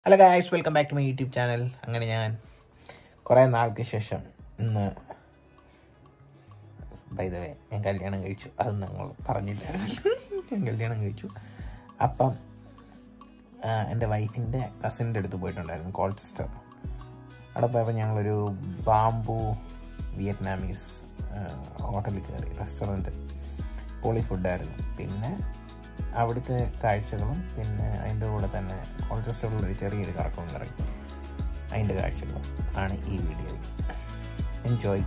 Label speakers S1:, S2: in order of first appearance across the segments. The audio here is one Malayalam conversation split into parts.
S1: Hello guys welcome back to my YouTube channel അങ്ങനെ ഞാൻ കുറേ നാൾക്ക് ശേഷം ഇന്ന് ബൈ ദ വേ ഞാൻ കല്യാണം കഴിച്ചു അത് ഞങ്ങൾ പറഞ്ഞില്ല ഞാൻ കല്യാണം കഴിച്ചു അപ്പം ആ, എൻ്റെ വൈഫിൻ്റെ കസിൻ്റെ അടുത്ത് പോയിട്ടുണ്ടായിരുന്നു കോൾച്ചസ്റ്റർ അവിടെ പോയപ്പോൾ ഞങ്ങളൊരു ബാംബു വിയറ്റ്നാമീസ് ഹോട്ടലിൽ കയറി റെസ്റ്റോറൻറ്റ് പൊളി ഫുഡായിരുന്നു പിന്നെ അവിടുത്തെ കാഴ്ചകളും പിന്നെ അതിൻ്റെ കൂടെ തന്നെ കോൾച്ചസ്റ്ററിലൊരു ചെറിയൊരു കറക്കവും കറങ്ങി അതിൻ്റെ കാഴ്ചകളും ആണ് ഈ വീഡിയോ എൻജോയ്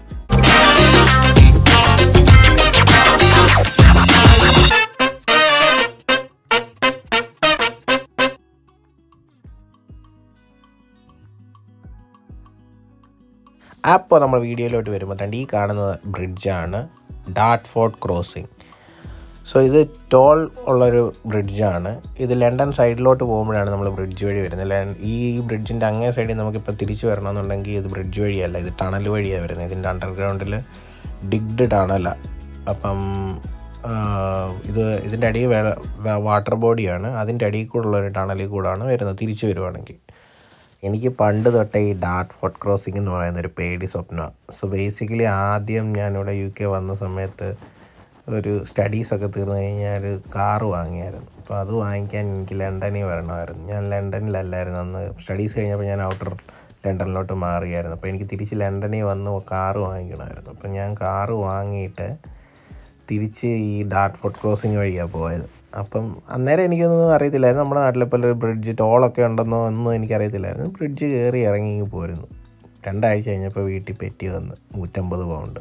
S1: അപ്പോൾ നമ്മൾ വീഡിയോയിലോട്ട് വരുമ്പോൾ തന്നെ ഈ കാണുന്നത് ബ്രിഡ്ജാണ് ഡാർട്ട് ഫോർട്ട് ക്രോസിംഗ് സോ ഇത് ടോൾ ഉള്ളൊരു ബ്രിഡ്ജാണ് ഇത് ലണ്ടൻ സൈഡിലോട്ട് പോകുമ്പോഴാണ് നമ്മൾ ബ്രിഡ്ജ് വഴി വരുന്നത് ലൻ- ഈ ബ്രിഡ്ജിൻ്റെ അങ്ങേ സൈഡിൽ നമുക്കിപ്പോൾ തിരിച്ചു വരണമെന്നുണ്ടെങ്കിൽ ഇത് ബ്രിഡ്ജ് വഴിയല്ല ഇത് ടണൽ വഴിയാണ് വരുന്നത് ഇതിൻ്റെ അണ്ടർഗ്രൗണ്ടിൽ ഡിഗ്ഡ് ടണലാണ് അപ്പം ആ, ഇത് ഇതിൻ്റെ അടിയിൽ വാട്ടർ ബോഡിയാണ് അതിൻ്റെ അടിയിൽ കൂടെയുള്ള ഒരു ടണലിൽ കൂടാണ് വരുന്നത് തിരിച്ചു വരുവാണെങ്കിൽ എനിക്ക് പണ്ട് തൊട്ടേ ഈ ഡാർട്ട് ഫോർട്ട് ക്രോസിംഗ് എന്ന് പറയുന്ന ഒരു പേടി സ്വപ്നമാണ് സോ ബേസിക്കലി ആദ്യം ഞാനിവിടെ യു കെ വന്ന സമയത്ത് ഒരു സ്റ്റഡീസൊക്കെ തീർന്നു കഴിഞ്ഞാൽ കാറ് വാങ്ങിയായിരുന്നു അപ്പോൾ അത് വാങ്ങിക്കാൻ എനിക്ക് ലണ്ടനിൽ വരണമായിരുന്നു ഞാൻ ലണ്ടനിലല്ലായിരുന്നു അന്ന് സ്റ്റഡീസ് കഴിഞ്ഞപ്പോൾ ഞാൻ ഔട്ടർ ലണ്ടനിലോട്ട് മാറിയായിരുന്നു അപ്പോൾ എനിക്ക് തിരിച്ച് ലണ്ടനിൽ വന്ന് കാറ് വാങ്ങിക്കണമായിരുന്നു അപ്പോൾ ഞാൻ കാറ് വാങ്ങിയിട്ട് തിരിച്ച് ഈ ഡാർട്ട് ഫോർട്ട് ക്രോസിങ് വഴിയാണ് പോയത് അപ്പം അന്നേരം എനിക്കൊന്നും അറിയത്തില്ലായിരുന്നു നമ്മുടെ നാട്ടിലിപ്പോൾ ഒരു ബ്രിഡ്ജ് ടോളൊക്കെ ഉണ്ടെന്നോ ഒന്നും എനിക്കറിയത്തില്ലായിരുന്നു ബ്രിഡ്ജ് കയറി ഇറങ്ങി ഇങ്ങ് പോരുന്നു രണ്ടാഴ്ച കഴിഞ്ഞപ്പോൾ വീട്ടിൽ പെറ്റി വന്ന് നൂറ്റമ്പത് പൗണ്ട്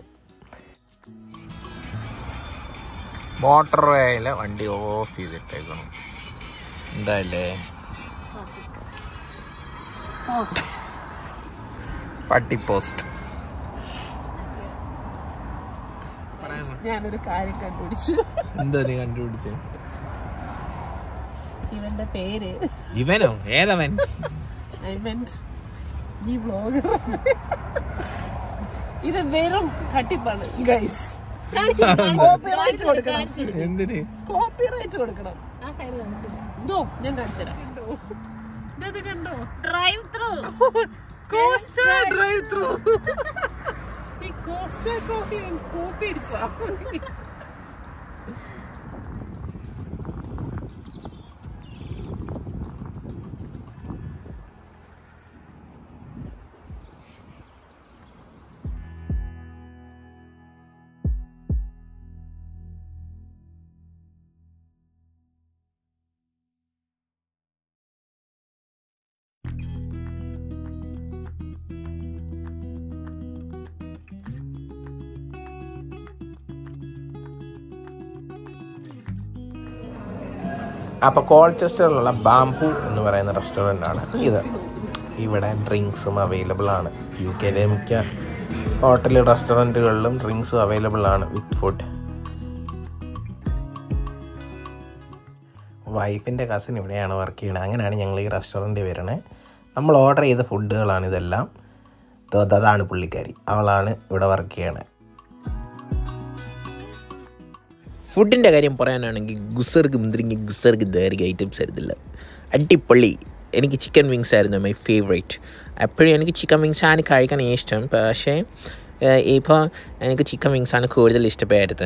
S1: മോട്ടോർ വേയിലെ വണ്ടി ഓഫ് ചെയ്തിട്ടേക്കണം എന്തായാലേ പട്ടി പോസ്റ്റ്
S2: ഞാനൊരു കാര്യം കണ്ടുപിടിച്ചു
S1: എന്താ നീ കണ്ടുപിടിച്ചേ
S2: ഇവന്റെ പേര്
S1: ഇവനോ ഏതവൻ
S2: ഐ മീൻസ് ഈ ബ്ലോഗർ ഇത് വെറും തട്ടിപ്പാണ് ഗൈസ് കോപ്പിറൈറ്റ് കൊടുക്കണം
S1: എന്തിന്
S2: കോപ്പിറൈറ്റ് കൊടുക്കണം ഇതോ ഞാൻ കാണിച്ചുതരാം ഇത് കണ്ടോ
S3: drive through
S2: coaster drive through ഈ കോസ്റ്റർ കോപ്പി കോപ്പി അടിച്ചതാ
S1: അപ്പോൾ കോൾച്ചസ്റ്ററിലുള്ള ബാംബു എന്ന് പറയുന്ന റെസ്റ്റോറൻ്റ് ആണ് ഇത് ഇവിടെ ഡ്രിങ്ക്സും അവൈലബിൾ ആണ് യു കെയിലെ മിക്ക ഹോട്ടൽ റെസ്റ്റോറൻറ്റുകളിലും ഡ്രിങ്ക്സും അവൈലബിൾ ആണ് വിത്ത് ഫുഡ് വൈഫിൻ്റെ കസിൻ ഇവിടെയാണ് വർക്ക് ചെയ്യുന്നത് അങ്ങനെയാണ് ഞങ്ങൾ ഈ റെസ്റ്റോറൻറ്റിൽ വരണേ നമ്മൾ ഓർഡർ ചെയ്ത ഫുഡുകളാണ് ഇതെല്ലാം ദോ- അതാണ് പുള്ളിക്കാരി അവളാണ് ഇവിടെ വർക്ക് ചെയ്യണേ
S4: ഫുഡിൻ്റെ കാര്യം പറയാനാണെങ്കിൽ ഗുസർക്ക് മുന്തിരിങ്ങി ഗുസർക്ക് ധാരിക ഐറ്റംസ് ആയിരുന്നില്ല അടിപൊളി എനിക്ക് ചിക്കൻ വിങ്സ് ആയിരുന്നു മൈ ഫേവറേറ്റ് എപ്പോഴും എനിക്ക് ചിക്കൻ വിങ്സ് ആണ് കഴിക്കാൻ ഇഷ്ടം പക്ഷേ ഇപ്പോൾ എനിക്ക് ചിക്കൻ വിങ്സ് ആണ് കൂടുതൽ ഇഷ്ടപ്പെട്ടത്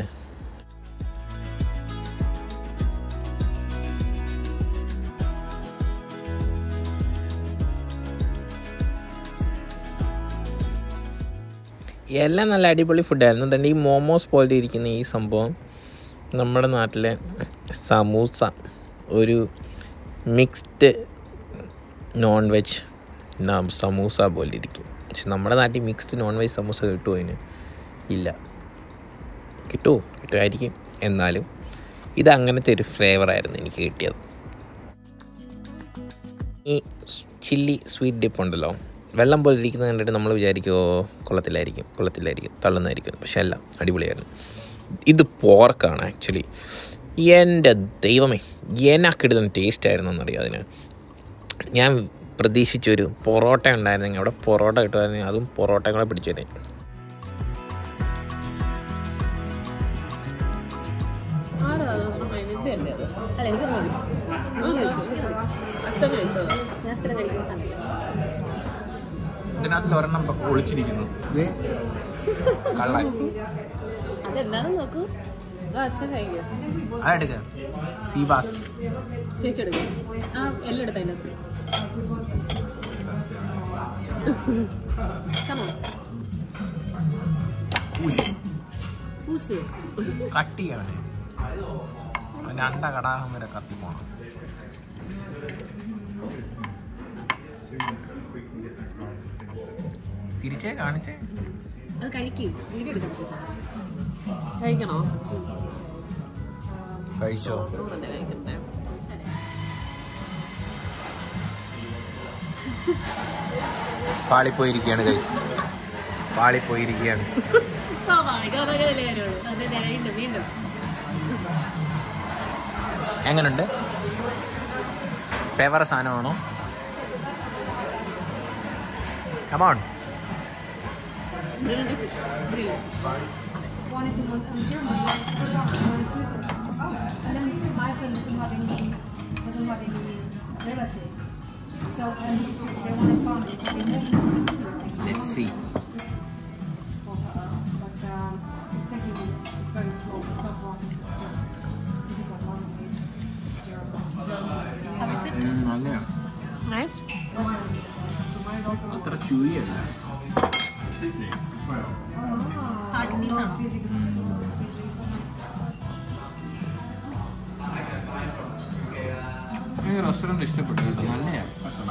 S4: എല്ലാം നല്ല അടിപൊളി ഫുഡായിരുന്നു തന്നെ ഈ മോമോസ് പോലെ ഇരിക്കുന്ന ഈ സംഭവം നമ്മുടെ നാട്ടിലെ സമൂസ ഒരു മിക്സ്ഡ് നോൺ വെജ് സമൂസ പോലെ ഇരിക്കും പക്ഷെ നമ്മുടെ നാട്ടിൽ മിക്സ്ഡ് നോൺ വെജ് സമൂസ കിട്ടുമോ അതിന് ഇല്ല കിട്ടുമോ കിട്ടുമായിരിക്കും എന്നാലും ഇത് അങ്ങനത്തെ ഒരു ഫ്ലേവറായിരുന്നു എനിക്ക് കിട്ടിയത് ഈ ചില്ലി സ്വീറ്റ് ഡിപ്പ് ഉണ്ടല്ലോ വെള്ളം പോലെ ഇരിക്കുന്നത് കണ്ടിട്ട് നമ്മൾ വിചാരിക്കുമോ കൊള്ളത്തിലായിരിക്കും കൊള്ളത്തിലായിരിക്കും തള്ളുന്നതായിരിക്കും പക്ഷെ അല്ല അടിപൊളിയായിരുന്നു ഇത് പോർക്കാണ് ആക്ച്വലി എൻ്റെ ദൈവമേ എന്നാ കിടുന്ന ടേസ്റ്റ് ആയിരുന്നു എന്നറിയാം അതിന് ഞാൻ പ്രതീക്ഷിച്ചൊരു പൊറോട്ട ഉണ്ടായിരുന്നെങ്കിൽ അവിടെ പൊറോട്ട കിട്ടുമായിരുന്നെങ്കിൽ അതും പൊറോട്ടയും കൂടെ പിടിച്ചേനെ
S2: ആരാ നിന്റെ അല്ലേ അത്
S3: അല്ല എനിക്ക് മതി
S2: അച്ഛൻ കഴിച്ചോ
S3: ഞാൻ
S2: മാത്രം കഴിക്കുന്ന സാധനമില്ല
S4: ഇതിനകത്തിൽ ഒരെണ്ണം ഒളിച്ചിരിക്കുന്നു കള്ളൻ
S2: അതെന്താണെന്ന് നോക്കൂ ആ അച്ഛൻ കഴിക്കുക
S4: അതെടുക്ക സീബാസ്
S2: ചേച്ചി എടുക്കുക ആ എല്ലാം എടുത്ത അതിനകത്ത് കമോ പൂസ്
S4: കട്ട് ചെയ്യണേ അവൻ്റെ അണ്ട കടാഹം വരെ കത്തിപ്പോണം തിരിച്ചേ കാണിച്ചേ
S2: അത് കഴിക്കും വീഡിയോ എടുക്കണം കഴിക്കണോ
S4: കഴിച്ചോ
S2: ചോറുണ്ട് കഴിക്കട്ടെ
S4: പാളിപ്പോയിരിക്കുകയാണ് ഗൈസ് പാളിപ്പോയിരിക്കുകയാണ്
S2: സ്വാഭാവികം അതൊക്കെ കാര്യമുള്ളൂ അതെ വീണ്ടും വീണ്ടും
S4: എങ്ങനുണ്ട് ഫേവറ സാധനമാണോ come on
S2: grilled fish grill
S3: One is in one in Germany, one in Switzerland. And then my friend doesn't have any, doesn't have any relatives. So and they want to farm it. They moved to Switzerland.
S4: Let see
S3: For her, but um, it's taking it's very slow. It's not fast. It's a difficult language. German.
S4: നല്ല
S2: നൈസ്
S4: അത്ര ചൂയല്ല
S2: ഹാർട്ട് പീസ് ആണോ
S4: ഈ റെസ്റ്റോറൻറ്റ് ഇഷ്ടപ്പെട്ടു കേട്ടോ നല്ലതാണ്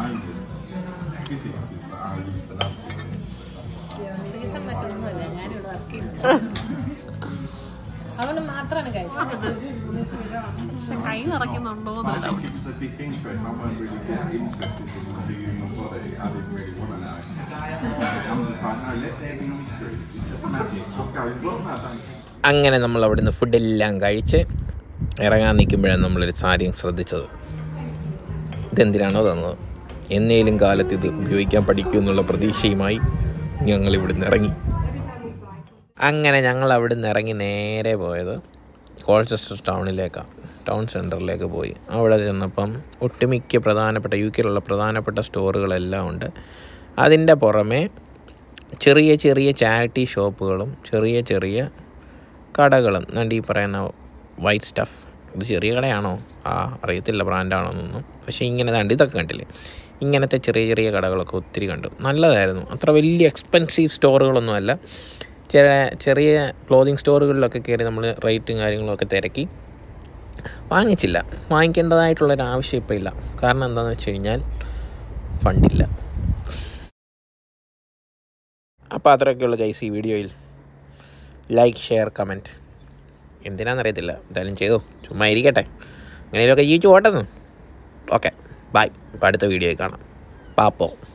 S2: റീസൺ മറ്റൊന്നുമല്ല ഞാനിവിടെ വർക്ക് ചെയ്യുന്നത് അതുകൊണ്ട് മാത്രമാണ് കഴിച്ചത് പക്ഷെ കൈ നിറയ്ക്കുന്നുണ്ടോ
S5: It's a big interest. I weren't really that interested in what you in your body. I didn't really want to know. I'm just like, no, let there be mystery. It's just magic. What goes on? I don't
S4: അങ്ങനെ നമ്മൾ അവിടുന്ന് ഫുഡെല്ലാം കഴിച്ച് ഇറങ്ങാൻ നിൽക്കുമ്പോഴാണ് നമ്മളൊരു കാര്യം ശ്രദ്ധിച്ചത് ഇതെന്തിനാണോ തന്നത് എന്നേലും കാലത്ത് ഇത് ഉപയോഗിക്കാൻ പഠിക്കൂ എന്നുള്ള പ്രതീക്ഷയുമായി ഞങ്ങൾ ഇവിടുന്ന് ഇറങ്ങി അങ്ങനെ ഞങ്ങൾ അവിടുന്ന് ഇറങ്ങി നേരെ പോയത് കോൾച്ചസ്റ്റർ ടൗണിലേക്കാണ് ടൗൺ സെൻറ്ററിലേക്ക് പോയി അവിടെ ചെന്നപ്പം ഒട്ടുമിക്ക പ്രധാനപ്പെട്ട യു കെയിലുള്ള പ്രധാനപ്പെട്ട സ്റ്റോറുകളെല്ലാം ഉണ്ട് അതിൻ്റെ പുറമെ ചെറിയ ചെറിയ ചാരിറ്റി ഷോപ്പുകളും ചെറിയ ചെറിയ കടകളും എന്നിട്ട് ഈ പറയുന്ന വൈറ്റ് സ്റ്റഫ് ഇത് ചെറിയ കടയാണോ ആ അറിയത്തില്ല ബ്രാൻഡാണോ എന്നൊന്നും പക്ഷേ ഇങ്ങനെ ദാണ്ട് ഇതൊക്കെ കണ്ടില്ലേ ഇങ്ങനത്തെ ചെറിയ ചെറിയ കടകളൊക്കെ ഒത്തിരി കണ്ടു നല്ലതായിരുന്നു അത്ര വലിയ എക്സ്പെൻസീവ് സ്റ്റോറുകളൊന്നുമല്ല ചെറിയ ചെറിയ ക്ലോതിങ് സ്റ്റോറുകളിലൊക്കെ കയറി നമ്മൾ റേറ്റും കാര്യങ്ങളൊക്കെ തിരക്കി വാങ്ങിച്ചില്ല വാങ്ങിക്കേണ്ടതായിട്ടുള്ളൊരു ആവശ്യം ഇപ്പോൾ ഇല്ല കാരണം എന്താണെന്ന് വെച്ച് കഴിഞ്ഞാൽ ഫണ്ടില്ല അപ്പോൾ അത്രയൊക്കെയുള്ളൂ ഗൈസ് ഈ വീഡിയോയിൽ ലൈക്ക് ഷെയർ കമൻറ്റ് എന്തിനാണെന്നറിയത്തില്ല എന്തായാലും ചെയ്തോ ചുമ്മാ ഇരിക്കട്ടെ അങ്ങനെയൊക്കെ ജീവിച്ചു പോട്ടെന്ന് ഓക്കെ ബൈ ഇപ്പോൾ അടുത്ത വീഡിയോയിൽ കാണാം പാപ്പോ